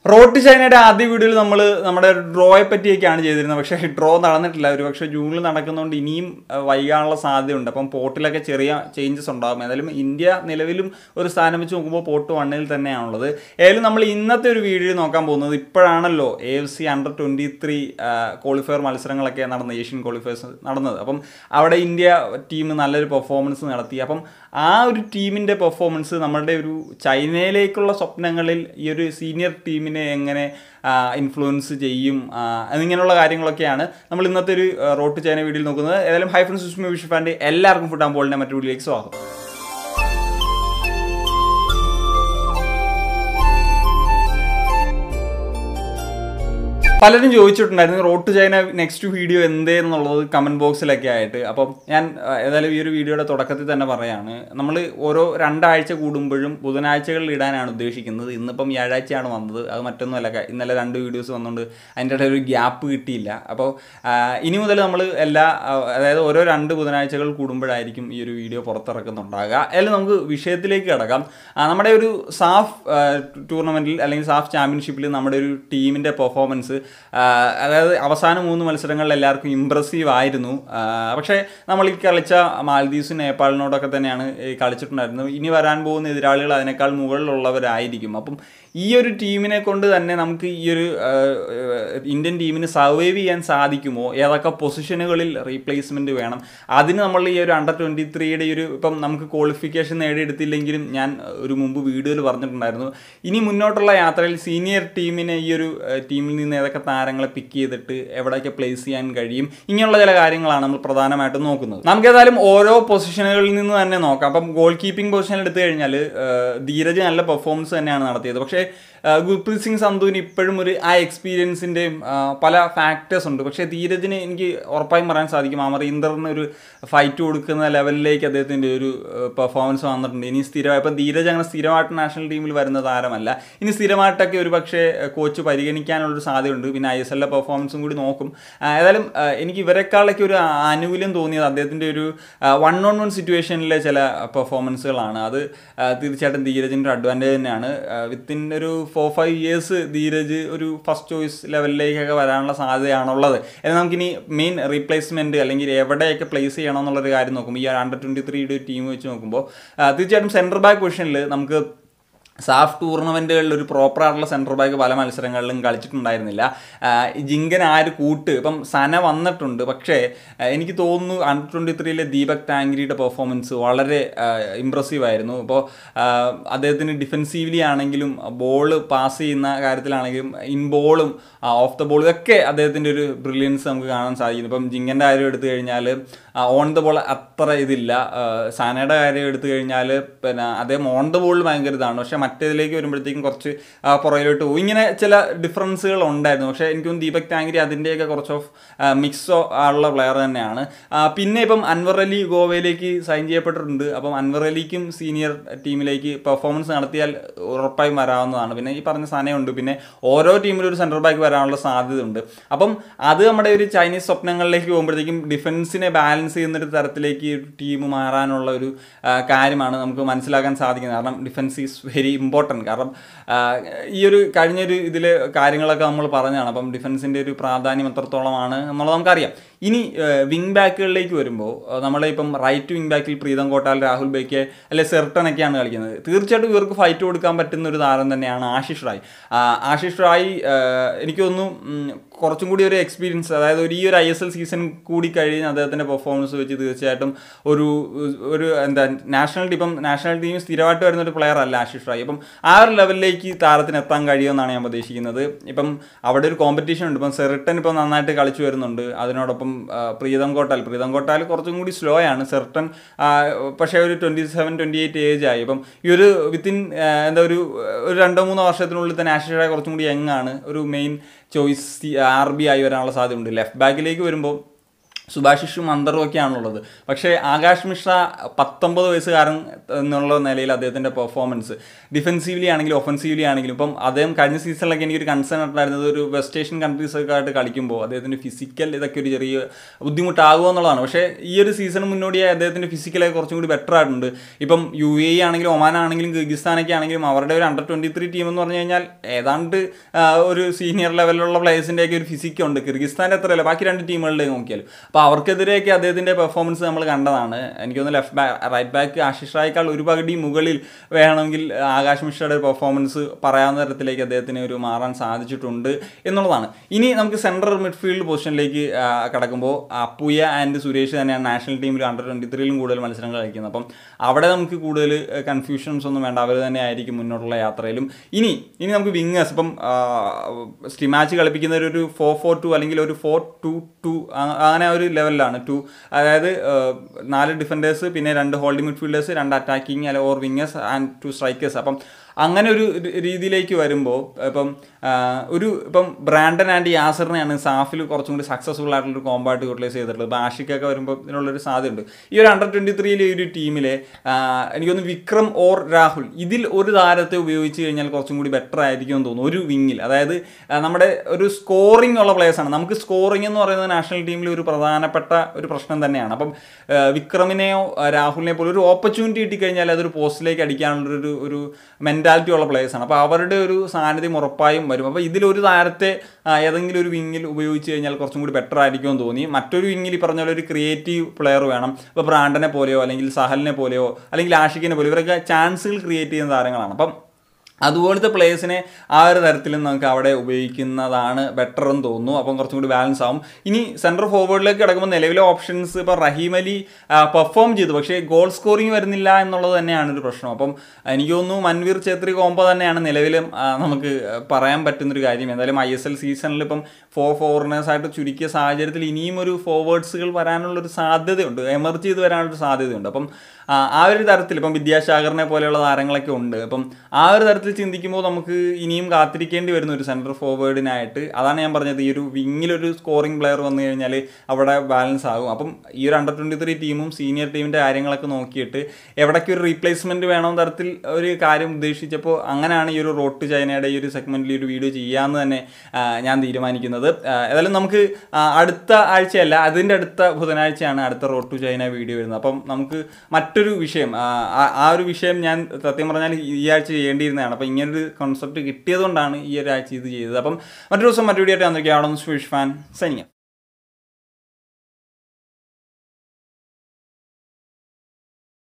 road ചൈനയുടെ ആദ്യ വീഡിയോയിൽ നമ്മൾ നമ്മുടെ ഡ്രോയെ പറ്റിയൊക്കെയാണ് ചെയ്തിരുന്നത് പക്ഷേ ഡ്രോ നടന്നിട്ടില്ല ഒരു പക്ഷേ ജൂണിൽ നടക്കുന്നതുകൊണ്ട് ഇനിയും അഹ്, വൈകാനുള്ള സാധ്യതയുണ്ട് അപ്പം പോർട്ടിലൊക്കെ ചെറിയ ചേഞ്ചസ് ഉണ്ടാകും ഏതായാലും ഇന്ത്യ നിലവിലും ഒരു സ്ഥാനം വെച്ച് നോക്കുമ്പോൾ പോർട്ട് വണ്ണിൽ തന്നെയാണുള്ളത് ഏതായാലും നമ്മൾ ഇന്നത്തെ ഒരു വീഡിയോ നോക്കാൻ പോകുന്നത് ഇപ്പോഴാണല്ലോ A F C under twenty three qualifier മത്സരങ്ങളൊക്കെ നടന്നത് ഏഷ്യൻ ക്വാളിഫയേഴ്സ് നടന്നത് അപ്പം അവിടെ ഇന്ത്യ ടീം നല്ലൊരു പെർഫോമൻസ് നടത്തി അപ്പം ആ ഒരു ടീമിൻ്റെ പെർഫോമൻസ് നമ്മളുടെ ഒരു ചൈനയിലേക്കുള്ള സ്വപ്നങ്ങളിൽ ഈ ഒരു സീനിയർ ടീമിനെ എങ്ങനെ ഇൻഫ്ലുവൻസ് ചെയ്യും ആ, എന്നിങ്ങനെയുള്ള കാര്യങ്ങളൊക്കെയാണ് നമ്മൾ ഇന്നത്തെ ഒരു റോഡ് ചൈന വീഡിയോയിൽ നോക്കുന്നത് ഏതായാലും ഹൈ ഫ്രണ്ട്സ് സുഷ്മി വിഷു ഫാൻ്റെ എല്ലാവർക്കും ഫുഡ് ബോളിൻ്റെ മറ്റൊരു വീഡിയോയിലേക്ക് സ്വാഗതം പലരും ചോദിച്ചിട്ടുണ്ടായിരുന്നു road to China next video എന്തേന്നുള്ളത് കമൻറ്റ് ബോക്സിലൊക്കെ ആയിട്ട് അപ്പം ഞാൻ ആ, ഏതായാലും ഈ ഒരു വീഡിയോയുടെ തുടക്കത്തിൽ തന്നെ പറയാണ് നമ്മൾ ഓരോ രണ്ടാഴ്ച കൂടുമ്പോഴും ബുധനാഴ്ചകളിൽ ഇടാനാണ് ഉദ്ദേശിക്കുന്നത് ഇന്നിപ്പം വ്യാഴാഴ്ചയാണ് വന്നത് അത് മറ്റൊന്നുമല്ല ക- ഇന്നലെ രണ്ട് വീഡിയോസ് വന്നുകൊണ്ട് അതിൻ്റെ ഇടയിൽ ഒരു ഗ്യാപ്പ് കിട്ടിയില്ല അപ്പോൾ ആ, ഇനി മുതൽ നമ്മൾ എല്ലാ ആ, അതായത് ഓരോ രണ്ട് ബുധനാഴ്ചകൾ കൂടുമ്പോഴായിരിക്കും ഈ ഒരു വീഡിയോ പുറത്തിറക്കുന്നുണ്ടാകുക അതിൽ നമുക്ക് വിഷയത്തിലേക്ക് കിടക്കാം ആ, നമ്മുടെ ഒരു സാഫ് ടൂർണമെൻറ്റിൽ അല്ലെങ്കിൽ സാഫ് ചാമ്പ്യൻഷിപ്പിൽ നമ്മുടെ ഒരു ടീമിൻ്റെ പെർഫോമൻസ് അതായത് അവസാന മൂന്ന് മത്സരങ്ങളിൽ എല്ലാവർക്കും ഇമ്പ്രസീവ് ആയിരുന്നു ആ, പക്ഷേ നമ്മൾ ഈ കളിച്ച മാൽദീവ്സും നേപ്പാളിനോടൊക്കെ തന്നെയാണ് ഈ കളിച്ചിട്ടുണ്ടായിരുന്നത് ഇനി വരാൻ പോകുന്ന എതിരാളികൾ അതിനേക്കാൾ മുകളിലുള്ളവരായിരിക്കും അപ്പം ഈ ഒരു ടീമിനെ കൊണ്ട് തന്നെ നമുക്ക് ഈ ഒരു ആ, ഇന്ത്യൻ ടീമിന് സർവൈവ് ചെയ്യാൻ സാധിക്കുമോ ഏതൊക്കെ പൊസിഷനുകളിൽ റീപ്ലേസ്മെന്റ് വേണം അതിന് നമ്മൾ ഈ ഒരു അണ്ടർ ട്വൻറ്റി ത്രീയുടെ ഒരു ഇപ്പം നമുക്ക് ക്വാളിഫിക്കേഷൻ നേടിയെടുത്തില്ലെങ്കിലും ഞാൻ ഒരു മുമ്പ് വീഡിയോയിൽ പറഞ്ഞിട്ടുണ്ടായിരുന്നു ഇനി മുന്നോട്ടുള്ള യാത്രയിൽ സീനിയർ ടീമിനെ ഈ ഒരു ആ, ടീമിൽ നിന്ന് ഏതൊക്കെ താരങ്ങളെ പിക്ക് ചെയ്തിട്ട് എവിടെയൊക്കെ പ്ലേസ് ചെയ്യാൻ കഴിയും ഇങ്ങനെയുള്ള ചില കാര്യങ്ങളാണ് നമ്മൾ പ്രധാനമായിട്ടും നോക്കുന്നത് നമുക്ക് ഏതായാലും ഓരോ പൊസിഷനുകളിൽ നിന്ന് തന്നെ നോക്കാം അപ്പം ഗോൾ കീപ്പിംഗ് പൊസിഷനിൽ എടുത്തു കഴിഞ്ഞാൽ ധീരജ് നല്ല പെർഫോമൻസ് തന്നെയാണ് നടത്തിയത് പക്ഷേ ആ, ഗുർപ്രീത് സിംഗ് സന്ധുവിന് ഇപ്പോഴും ഒരു ആ എക്സ്പീരിയൻസിൻ്റെയും പല ഫാക്ടേഴ്സ് ഉണ്ട് പക്ഷേ ധീരജിന് എനിക്ക് ഉറപ്പായും പറയാൻ സാധിക്കും അമരീന്ദറിന് ഒരു ഫൈറ്റ് കൊടുക്കുന്ന ലെവലിലേക്ക് അദ്ദേഹത്തിൻ്റെ ഒരു പെർഫോമൻസ് വന്നിട്ടുണ്ട് ഇനി സ്ഥിരമായി ഇപ്പം ധീരജ് അങ്ങനെ സ്ഥിരമായിട്ട് നാഷണൽ ടീമിൽ വരുന്ന താരമല്ല ഇനി സ്ഥിരമായിട്ടൊക്കെ ഒരു പക്ഷേ കോച്ച് പരിഗണിക്കാനുള്ളൊരു സാധ്യതയുണ്ട് പിന്നെ ഐ എസ് എല്ലിലെ പെർഫോമൻസും കൂടി നോക്കും ആ, ഏതായാലും ആ, എനിക്ക് ഇവരെക്കാളൊക്കെ ഒരു ആനുകൂല്യം തോന്നിയത് അദ്ദേഹത്തിൻ്റെ ഒരു വൺ ഓൺ വൺ സിറ്റുവേഷനിലെ ചില പെർഫോമൻസുകളാണ് അത് ആ, തീർച്ചയായിട്ടും ധീരജിൻ്റെ ഒരു അഡ്വാൻറ്റേജ് തന്നെയാണ് വിത്തിൻ ഒരു ഫോർ ഫൈവ് ഇയേഴ്സ് ധീരജ് ഒരു ഫസ്റ്റ് ചോയ്സ് ലെവലിലേക്കൊക്കെ വരാനുള്ള സാധ്യതയാണുള്ളത് എന്നാൽ നമുക്കിനി മെയിൻ റീപ്ലേസ്മെൻറ്റ് അല്ലെങ്കിൽ എവിടെയൊക്കെ പ്ലേസ് ചെയ്യണം എന്നുള്ളൊരു കാര്യം നോക്കുമ്പോൾ ഈ അണ്ടർ ട്വൻറ്റി ത്രീയുടെ ടീം വെച്ച് നോക്കുമ്പോൾ ആ, തീർച്ചയായിട്ടും സെൻറ്റർ ബാക്ക് പൊസിഷനിൽ നമുക്ക് സാഫ് ടൂർണമെൻറ്റുകളിൽ ഒരു പ്രോപ്പർ ആയിട്ടുള്ള സെൻറ്റർ ബാക്ക് പല മത്സരങ്ങളിലും കളിച്ചിട്ടുണ്ടായിരുന്നില്ല ആ, ഈ ജിങ്കൻ ആ ഒരു കൂട്ട് ഇപ്പം സന വന്നിട്ടുണ്ട് പക്ഷേ ആ, എനിക്ക് തോന്നുന്നു അണ്ടർ ട്വൻറ്റി ത്രീയിലെ ദീപക് താങ്കരിയുടെ പെർഫോമൻസ് വളരെ ഇമ്പ്രസീവ് ആയിരുന്നു ഇപ്പോൾ അദ്ദേഹത്തിന് ഡിഫെൻസീവ്ലി ആണെങ്കിലും ബോൾ പാസ് ചെയ്യുന്ന കാര്യത്തിലാണെങ്കിലും ഇൻ ബോളും ഓഫ് ദ ബോൾ ഇതൊക്കെ അദ്ദേഹത്തിൻ്റെ ഒരു ബ്രില്യൻസ് നമുക്ക് കാണാൻ സാധിക്കുന്നു ഇപ്പം ജിങ്കൻ്റെ കാര്യം എടുത്തു കഴിഞ്ഞാൽ ഓൺ ദ ബോൾ അത്ര ഇതില്ല ആ, സാനയുടെ കാര്യം എടുത്തു കഴിഞ്ഞാൽ പിന്നെ അദ്ദേഹം ഓൺ ദ ബോളിൽ ഭയങ്കര ഇതാണ് പക്ഷേ മറ്റേതിലേക്ക് വരുമ്പോഴത്തേക്കും കുറച്ച് ആ, പുറകിലോട്ട് പോകും ഇങ്ങനെ ചില ഡിഫറൻസുകൾ ഉണ്ടായിരുന്നു പക്ഷേ എനിക്ക് തോന്നുന്നു ദീപക് താങ്കരി അതിൻ്റെയൊക്കെ കുറച്ച് ഓഫ് മിക്സോ ഉള്ള പ്ലെയർ തന്നെയാണ് ആ, പിന്നെ ഇപ്പം അൻവർ അലി ഗോവയിലേക്ക് സൈൻ ചെയ്യപ്പെട്ടിട്ടുണ്ട് അപ്പം അൻവർ അലിക്കും സീനിയർ ടീമിലേക്ക് പെർഫോമൻസ് നടത്തിയാൽ ഉറപ്പായും വരാവുന്നതാണ് പിന്നെ ഈ പറഞ്ഞ സാധനമുണ്ട് പിന്നെ ഓരോ ടീമിലും ഒരു സെൻട്രൽ ബാക്ക് വരാനുള്ള സാധ്യതയുണ്ട് അപ്പം അത് നമ്മുടെ ഒരു ചൈനീസ് സ്വപ്നങ്ങളിലേക്ക് പോകുമ്പോഴത്തേക്കും ഡിഫൻസിനെ ബാലൻസ് ചെയ്യുന്ന ഒരു തരത്തിലേക്ക് ടീം മാറാനുള്ള ഒരു ആ, കാര്യമാണ് നമുക്ക് മനസ്സിലാക്കാൻ സാധിക്കുന്നത് കാരണം ഡിഫൻസ് ഈസ് വെരി ഇമ്പോർട്ടൻറ്റ് കാരണം ആ, ഈ ഒരു കഴിഞ്ഞൊരു ഇതിൽ കാര്യങ്ങളൊക്കെ നമ്മൾ പറഞ്ഞതാണ് അപ്പം ഡിഫൻസിൻ്റെ ഒരു പ്രാധാന്യം എത്രത്തോളമാണ് എന്നുള്ളത് നമുക്കറിയാം ഇനി വിങ് ബാക്കുകളിലേക്ക് വരുമ്പോൾ നമ്മളെ ഇപ്പം റൈറ്റ് വിങ് ബാക്കിൽ പ്രീതം കോട്ടാൽ രാഹുൽ ബേക്കെ അല്ലെ സെർട്ടനൊക്കെയാണ് കളിക്കുന്നത് തീർച്ചയായിട്ടും ഇവർക്ക് ഫൈറ്റ് കൊടുക്കാൻ പറ്റുന്ന ഒരു താരം തന്നെയാണ് ആശിഷ് റായ് ആ, ആശിഷ് റായ് ആ, എനിക്ക് തോന്നുന്നു ഉം, കുറച്ചും കൂടി ഒരു എക്സ്പീരിയൻസ് അതായത് ഒരു ഈ ഒരു ഐ എസ് എൽ സീസൺ കൂടി കഴിഞ്ഞ് അദ്ദേഹത്തിൻ്റെ പെർഫോമൻസ് വെച്ച് തീർച്ചയായിട്ടും ഒരു ഒരു എന്താ നാഷണൽ ടീം ഇപ്പം നാഷണൽ ടീം സ്ഥിരമായിട്ട് വരുന്ന ഒരു പ്ലെയർ അല്ല ആശിഷ് റായ് ഇപ്പം ആ ഒരു ലെവലിലേക്ക് താരത്തിന് എത്താൻ കഴിയുമെന്നാണ് ഞാൻ പ്രതീക്ഷിക്കുന്നത് ഇപ്പം അവിടെ ഒരു കോമ്പറ്റീഷൻ ഉണ്ട് ഇപ്പം സെറിട്ടൻ ഇപ്പം നന്നായിട്ട് കളിച്ചു വരുന്നുണ്ട് അതിനോടൊപ്പം ആ, പ്രീതം കോട്ടാൽ പ്രീതം കോട്ടാൽ കുറച്ചും കൂടി സ്ലോ ആണ് സെർട്ടൻ പക്ഷേ ഒരു twenty seven twenty eight age ആയി ഇപ്പം ഈ ഒരു വിത്തിൻ എന്താ ഒരു ഒരു രണ്ടോ മൂന്നോ വർഷത്തിനുള്ളിൽ തന്നെ ആശിഷ് റായ് കുറച്ചും കൂടി യങ് ആണ് ഒരു മെയിൻ ചോയ്സ് ആർ ബി ആയി വരാനുള്ള സാധ്യതയുണ്ട് ലെഫ്റ്റ് ബാക്കിലേക്ക് വരുമ്പോൾ സുഭാഷിഷും അന്തറും ഒക്കെയാണുള്ളത് പക്ഷേ ആകാശ് മിശ്ര പത്തൊമ്പത് വയസ്സുകാരൻ എന്നുള്ള നിലയിൽ അദ്ദേഹത്തിൻ്റെ പെർഫോമൻസ് ഡിഫെൻസീവ്ലി ആണെങ്കിലും ഒഫൻസീവ്ലി ആണെങ്കിലും ഇപ്പം അദ്ദേഹം കഴിഞ്ഞ സീസണിലൊക്കെ എനിക്കൊരു കൺസേൺ ഉണ്ടായിരുന്നത് ഒരു വെസ്റ്റ് ഏഷ്യൻ കൺട്രീസ് ഒക്കെ ആയിട്ട് കളിക്കുമ്പോൾ അദ്ദേഹത്തിൻ്റെ ഫിസിക്കൽ ഇതൊക്കെ ഒരു ചെറിയ ബുദ്ധിമുട്ടാകുമോ എന്നുള്ളതാണ് പക്ഷേ ഈ ഒരു സീസൺ മുന്നോടിയായി അദ്ദേഹത്തിൻ്റെ ഫിസിക്കലൊക്കെ കുറച്ചും കൂടി ബെറ്റർ ആയിട്ടുണ്ട് ഇപ്പം യു എ ആണെങ്കിലും ഒമാൻ ആണെങ്കിലും കിർഗിസ്ഥാനൊക്കെ ആണെങ്കിലും അവരുടെ ഒരു അണ്ടർ ട്വൻറ്റി ത്രീ ടീം എന്ന് പറഞ്ഞു കഴിഞ്ഞാൽ ഏതാണ്ട് ആ, ഒരു സീനിയർ ലെവലിലുള്ള പ്ലേയേഴ്സിൻ്റെയൊക്കെ ഒരു ഫിസിക് ഉണ്ട് കിർഗിസ്ഥാൻ്റെ അത്രയല്ല ബാക്കി രണ്ട് ടീമുകളുടെ നോക്കിയാലും അപ്പോൾ അവർക്കെതിരെയൊക്കെ അദ്ദേഹത്തിൻ്റെ പെർഫോമൻസ് നമ്മൾ കണ്ടതാണ് എനിക്ക് തോന്നുന്നു left back right back Ashish റായിക്കാൾ ഒരു പകുതി മുകളിൽ വേണമെങ്കിൽ ആകാശ് മിശ്രയുടെ പെർഫോമൻസ് പറയാവുന്ന തരത്തിലേക്ക് അദ്ദേഹത്തിന് ഒരു മാറാൻ സാധിച്ചിട്ടുണ്ട് എന്നുള്ളതാണ് ഇനി നമുക്ക് സെൻട്രൽ മിഡ്ഫീൽഡ് പൊസിഷനിലേക്ക് ആ, കടക്കുമ്പോൾ അപ്പുയ ആൻഡ് സുരേഷ് തന്നെയാണ് നാഷണൽ ടീമിൽ അണ്ടർ ട്വൻറ്റി ത്രീയിലും കൂടുതൽ മത്സരങ്ങൾ കളിക്കുന്നത് അപ്പം അവിടെ നമുക്ക് കൂടുതൽ കൺഫ്യൂഷൻസ് ഒന്നും വേണ്ട അവർ തന്നെ ആയിരിക്കും മുന്നോട്ടുള്ള യാത്രയിലും ഇനി ഇനി നമുക്ക് വിങ്ങേഴ്സ് ഇപ്പം സ്റ്റിമാച്ച് കളിപ്പിക്കുന്ന ഒരു ഫോർ ഫോർ ടു അല്ലെങ്കിൽ ഒരു ഫോർ ടു ടു അങ്ങനെ ഒരു ലെവലിലാണ് ടു അതായത് ആ, നാല് ഡിഫൻഡേഴ്സ് പിന്നെ രണ്ട് ഹോൾഡിംഗ് മിഡ്ഫീൽഡേഴ്സ് രണ്ട് അറ്റാക്കിങ് അല്ലെ or wingers and two strikers അപ്പം അങ്ങനെ ഒരു രി- രീതിയിലേക്ക് വരുമ്പോൾ ഇപ്പം ആ, ഒരു ഇപ്പം ബ്രാൻഡൻ ആൻഡ് യാസറിനെയാണ് സാഫിൽ കുറച്ചും കൂടി സക്സസ്ഫുൾ ആയിട്ടുള്ള ഒരു കോമ്പായിട്ട് യൂട്ടിലൈസ് ചെയ്തിട്ടുള്ളത് ഇപ്പം ആഷിക്കൊക്കെ വരുമ്പോൾ ഇതിനുള്ളൊരു സാധ്യതയുണ്ട് ഈ ഒരു അണ്ടർ ട്വൻറ്റി ത്രീയിലെ ഒരു ടീമിലെ ആ, എനിക്കൊന്ന് വിക്രം ഓർ രാഹുൽ ഇതിൽ ഒരു താരത്തെ ഉപയോഗിച്ച് കഴിഞ്ഞാൽ കുറച്ചും കൂടി ബെറ്റർ ആയിരിക്കും എന്ന് തോന്നുന്നു ഒരു വിങ്ങിൽ അതായത് ആ, നമ്മുടെ ഒരു സ്കോറിംഗ് ഉള്ള players ആണ് നമുക്ക് സ്കോറിംഗ് എന്ന് പറയുന്നത് നാഷണൽ ടീമിൽ ഒരു പ്രധാനപ്പെട്ട ഒരു പ്രശ്നം തന്നെയാണ് അപ്പം ആ, വിക്രമിനെയോ ആ, രാഹുലിനെ പോലെ ഒരു ഓപ്പർച്യൂണിറ്റി കിട്ടിക്കഴിഞ്ഞാൽ അതൊരു പോസ്റ്റിലേക്ക് അടിക്കാനുള്ള ഒരു ഒരു മെൻറ്റാലിറ്റി ഉള്ള players ആണ് അപ്പോൾ അവരുടെ ഒരു സാന്നിധ്യം ഉറപ്പായും വരും അപ്പോൾ ഇതിലൊരു താരത്തെ ആ, ഏതെങ്കിലും ഒരു വിങ്ങിൽ ഉപയോഗിച്ച് കഴിഞ്ഞാൽ കുറച്ചും കൂടി ബെറ്റർ ആയിരിക്കുമെന്ന് തോന്നി മറ്റൊരു വിങ്ങിൽ ഈ പറഞ്ഞ പോലെ ഒരു ക്രിയേറ്റീവ് പ്ലെയർ വേണം ഇപ്പോൾ ബ്രാൻഡനെ പോലെയോ അല്ലെങ്കിൽ സഹലിനെ പോലെയോ അല്ലെങ്കിൽ ആഷിഖിനെ പോലെയോ ഇവരൊക്കെ ചാൻസുകൾ ക്രിയേറ്റ് ചെയ്യുന്ന താരങ്ങളാണ് അപ്പം അതുപോലത്തെ പ്ലേയേഴ്സിനെ ആ ഒരു തരത്തിലും നമുക്ക് അവിടെ ഉപയോഗിക്കുന്നതാണ് ബെറ്റർ എന്ന് തോന്നുന്നു അപ്പം കുറച്ചും കൂടി ബാലൻസ് ആവും ഇനി സെൻട്രൽ ഫോർവേഡിലേക്ക് കിടക്കുമ്പോൾ നിലവിലെ ഓപ്ഷൻസ് ഇപ്പോൾ റഹീം അലി പെർഫോം ചെയ്തു പക്ഷേ ഗോൾ സ്കോറിംഗ് വരുന്നില്ല എന്നുള്ളത് തന്നെയാണ് ഒരു പ്രശ്നം അപ്പം എനിക്ക് തോന്നുന്നു മൻവീർ ഛേത്രി കോമ്പോ തന്നെയാണ് നിലവിലും ആ, നമുക്ക് പറയാൻ പറ്റുന്നൊരു കാര്യം എന്തായാലും ഐ എസ് എൽ സീസണിൽ ഇപ്പം ഫോർ ഫോറിനേഴ്സ് ആയിട്ട് ചുരുക്കിയ സാഹചര്യത്തിൽ ഇനിയും ഒരു ഫോർവേഡ്സുകൾ വരാനുള്ളൊരു സാധ്യതയുണ്ട് എമർജ് ചെയ്ത് വരാനുള്ളൊരു സാധ്യതയുണ്ട് അപ്പം ആ, ആ ഒരു തരത്തിൽ ഇപ്പം വിദ്യാസാഗറിനെ പോലെയുള്ള താരങ്ങളൊക്കെ ഉണ്ട് അപ്പം ആ ഒരു തരത്തിൽ ചിന്തിക്കുമ്പോൾ നമുക്ക് ഇനിയും കാത്തിരിക്കേണ്ടി വരുന്ന ഒരു സെൻട്രൽ ഫോർവേഡിനായിട്ട് അതാണ് ഞാൻ പറഞ്ഞത് ഈ ഒരു വിങ്ങിലൊരു സ്കോറിംഗ് പ്ലെയർ വന്നു കഴിഞ്ഞാൽ അവിടെ ബാലൻസ് ആകും അപ്പം ഈ ഒരു അണ്ടർ ട്വൻറ്റി ത്രീ ടീമും സീനിയർ ടീമിൻ്റെ കാര്യങ്ങളൊക്കെ നോക്കിയിട്ട് എവിടേക്ക് ഒരു റീപ്ലേസ്മെൻറ്റ് വേണമെന്ന തരത്തിൽ ഒരു കാര്യം ഉദ്ദേശിച്ചപ്പോൾ അങ്ങനെയാണ് ഈ ഒരു റോട്ട് ചൈനയുടെ ഈ ഒരു സെഗ്മെൻറ്റിൽ ഈ ഒരു വീഡിയോ ചെയ്യാമെന്ന് തന്നെ ആ, ഞാൻ തീരുമാനിക്കുന്നത് ആ, ഏതായാലും നമുക്ക് ആ, അടുത്ത ആഴ്ചയല്ല അതിൻ്റെ അടുത്ത ബുധനാഴ്ചയാണ് അടുത്ത റോഡ് ടു ചൈന വീഡിയോ വരുന്നത് അപ്പം നമുക്ക് മറ്റൊരു വിഷയം ആ, ആ- ആ ഒരു വിഷയം ഞാൻ സത്യം പറഞ്ഞാൽ ഈ ആഴ്ച ചെയ്യേണ്ടിയിരുന്നതാണ് അപ്പം ഇങ്ങനൊരു കോൺസെപ്റ്റ് കിട്ടിയതുകൊണ്ടാണ് ഈ ഒരു ആഴ്ച ഇത് ചെയ്തത് അപ്പം മറ്റൊരു ദിവസം മറ്റു വീഡിയോ ആയിട്ട് വന്നിരിക്കുക അവിടെ ഫിഷ് ഫാൻ സൈനിക